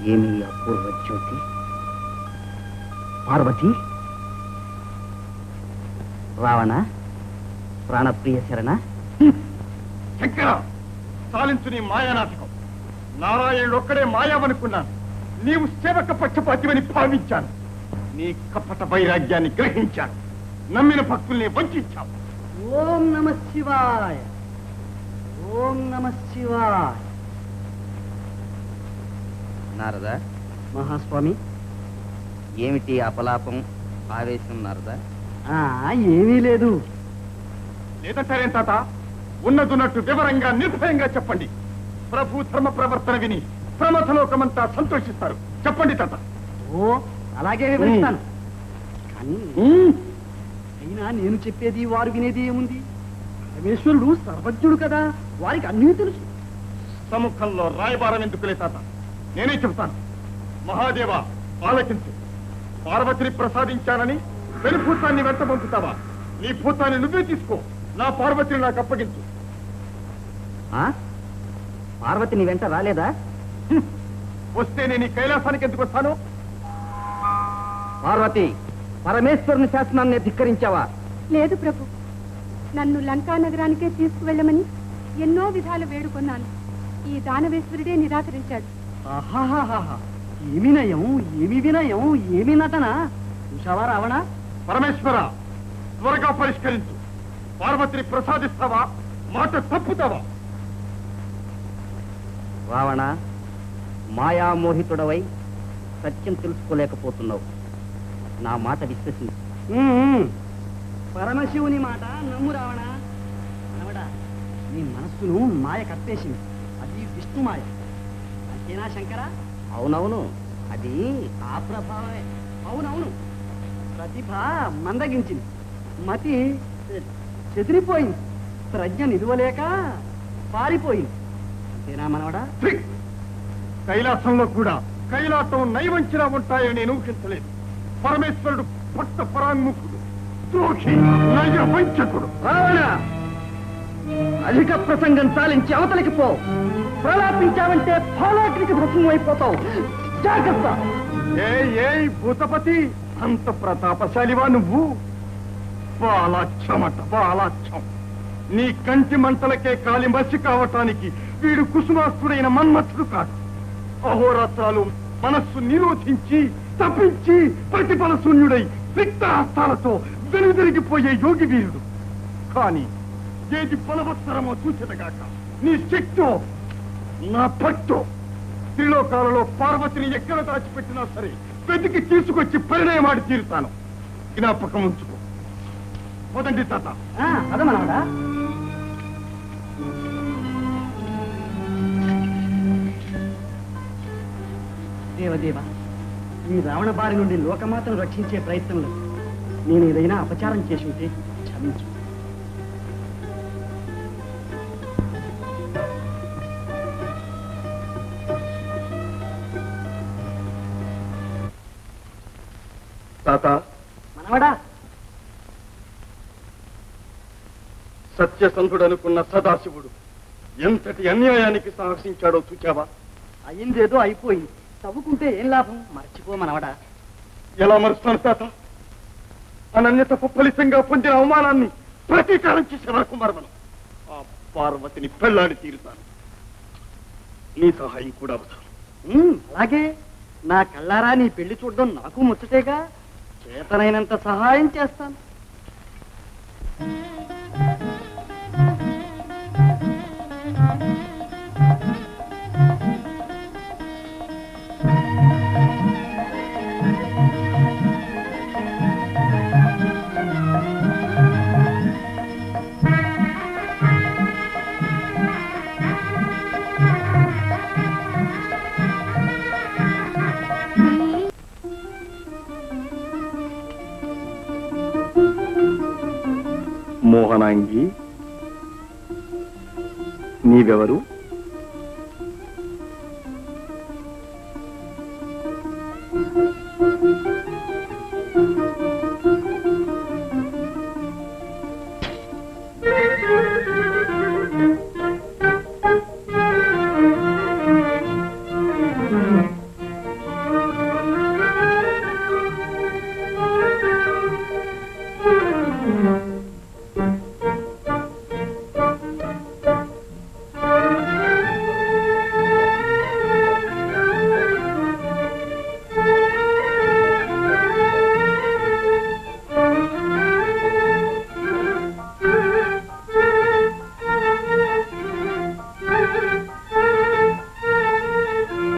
ఏమి అపూర్వ జ్యోతి పార్వతి రావణ ప్రాణప్రియ శరణ శంకర సాలించు నీ మాయానాటకం నారాయణుడు ఒక్కడే మాయావనుకున్నాను నీవు సేవక పక్షపాతివని భావించాను నీ కపట వైరాగ్యాన్ని గ్రహించాను నమ్మిన భక్తుల్ని వంచావు ఓం నమ శివాయ ఓం నమ శివాయ నారదా మహాస్వామి ఏమిటి అపలాపం ఆవేశం నారదా ఏమీ లేదు లేదంటారేం తాత ఉన్నదున్నట్టు వివరంగా నిర్భయంగా చెప్పండి ప్రభు ధర్మ ప్రవర్తన విని ప్రమథలోకమంతా సంతోషిస్తారు చెప్పండి తాత ఓ అలాగే వివరిస్తాను కానీ అయినా నేను చెప్పేది వారు వినేది ఏముంది పరమేశ్వరుడు సర్వజ్ఞుడు కదా వారికి అన్నీ తెలుసు సముఖంలో రాయబారం ఎందుకులే తాత నేనే చెప్తాను మహాదేవ ఆలకించు పార్వతిని ప్రసాదించానని వెనుభూతాన్ని వెంట పంపుతావా నీ భూతాన్ని నువ్వే తీసుకో నా పార్వతిని నాకు అప్పగించు పార్వతిని వెంట రాలేదా వస్తే నేను ఈ కైలాసానికి ఎందుకు వస్తాను పార్వతి పరమేశ్వరుని శాసనాన్ని ధిక్కరించావా లేదు ప్రభు నన్ను లంకా నగరానికే తీసుకువెళ్ళమని ఎన్నో విధాలు వేడుకొన్నాను ఈ దానవేశ్వరుడే నిరాకరించాడు ఆహాహాహా. ఏమి నయం ఏమి వినయం ఏమి నటన చూసావా రావణ పరమేశ్వర త్వరగా పరిష్కరించు పార్వతిని ప్రసాదిస్తావా మాట తప్పుతావా రావణ మాయామోహితుడవై సత్యం తెలుసుకోలేకపోతున్నావు నా మాట విశ్వసించు పరమశివుని మాట నమ్ము రావణ రావడా నీ మనస్సును మాయ కప్పేసింది అది విష్ణు మాయ అంతేనా శంకర అవునవును అది ఆ ప్రభావమే అవునవును ప్రతిభ మందగించింది మతి చెదిరిపోయింది ప్రజ్ఞ నిలువలేక పారిపోయింది అంతేనా మనవడా ఛీ! కైలాసంలో కూడా కైలాసం నైవంచిలా ఉంటాయని నేను ఊహించలేదు పరమేశ్వరుడు భక్త పరాంగుఖుడు ద్రోహి నయ వంచకుడు రావణ అధిక ప్రసంగం చాలించి అవతలికి పో ప్రలాపించావంటే ఫాలాగ్నికి భస్మం అయిపోతావు జాగ్రత్త ఏ ఏ భూతపతి అంత ప్రతాపశాలివా నువ్వు బాలాక్షమట బాలాక్షం నీ కంటి మంటలకే కాలి మసి కావటానికి వీడు కుసుమాస్తుడైన మన్మథుడు కాదు అహోరాత్రాలు మనస్సు నిరోధించి తప్పించి ప్రతిఫల శూన్యుడై రిక్తహస్తాలతో వెనుదిరిగిపోయే యోగి వీరుడు కానీ ఏది బలవత్తరమో చూచెదగాక నీ శక్తో నా భక్తో త్రిలోకాలలో పార్వతిని ఎక్కడ దాచిపెట్టినా సరే వెతికి తీసుకొచ్చి పరిణయమాడి తీరుతాను జ్ఞాపకం ఉంచుకో మొదటి తాత అదే మనవడా దేవదేవ ఈ రావణ బారి నుండి లోకమాతను రక్షించే ప్రయత్నంలో నేను ఏదైనా అపచారం చేసి ఉంటే క్షమించు తాత మనవడా సత్యసంధుడనుకున్న సదాశివుడు ఎంతటి అన్యాయానికి సాహసించాడో చూచావా అయిందేదో అయిపోయింది తవ్వుకుంటే ఏం లాభం మర్చిపో మనవడా ఎలా మరుస్తాను తాత అనన్యత ఫలితంగా పొందిన అవమానాన్ని ప్రతీకారం చేసే వరకు మరవను ఆ పార్వతిని పెళ్ళాడి తీరుతాను నీ సహాయం కూడా అవసరం ఉమ్, అలాగే నా కళ్ళారా నీ పెళ్లి చూడడం నాకు ముచ్చటేగా చేతనైనంత సహాయం చేస్తాను మోహనాంగి నీవెవరు